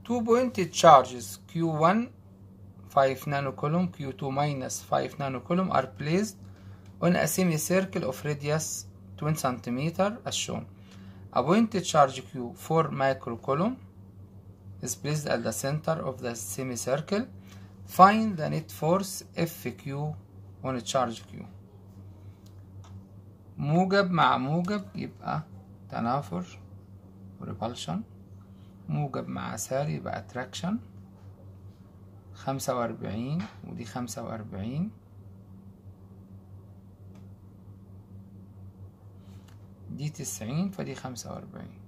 two pointed charges Q1 5 nanocoulomb Q2 minus 5 nanocoulomb are placed on a semicircle of radius 20 cm as shown. A pointed charge Q 4 microcoulomb is placed at the center of the semicircle. Find the net force FQ on a charge Q. موجب مع موجب يبقى تنافر repulsion موجب مع سالب يبقى attraction خمسة وأربعين ودي خمسة وأربعين دي تسعين فدي خمسة وأربعين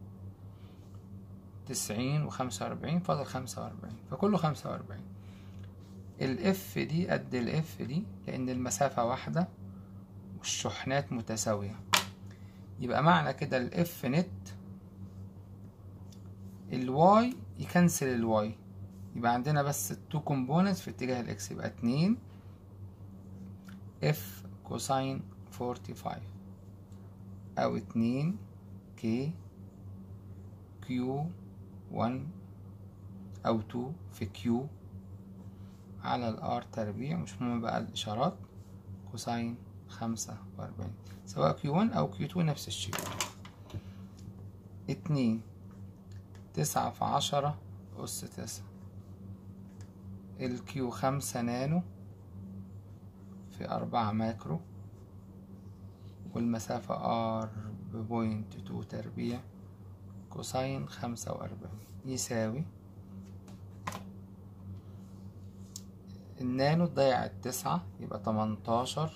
تسعين وخمسة وأربعين فاضل خمسة وأربعين فكله خمسة وأربعين الإف دي قد الإف دي لأن المسافة واحدة والشحنات متساوية يبقى معنى كده الإف نت الواي يكنسل الواي يبقى عندنا بس التو كومبوننتس في اتجاه الاكس يبقى اتنين اف كوساين فورتي فايف او اتنين كي كيو ون او تو في كيو على الار تربيع مش مهم بقى الاشارات كوساين خمسة واربعين سواء كيو ون او كيو تو نفس الشيء اتنين تسعة في عشرة أس تسعة الكيو خمسة نانو في أربعة ماكرو والمسافة ار بوينت تو تربيع كوساين خمسة وأربعين يساوي النانو تضيع التسعة يبقى تمنتاشر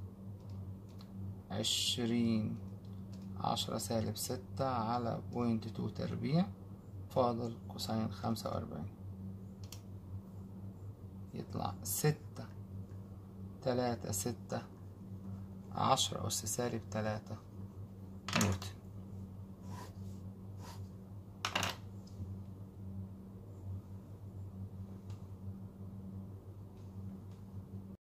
عشرين عشرة سالب ستة على بوينت تو تربيع فاضل كوساين خمسة وأربعين يطلع ستة تلاتة ستة عشرة أس سالب تلاتة نيوتن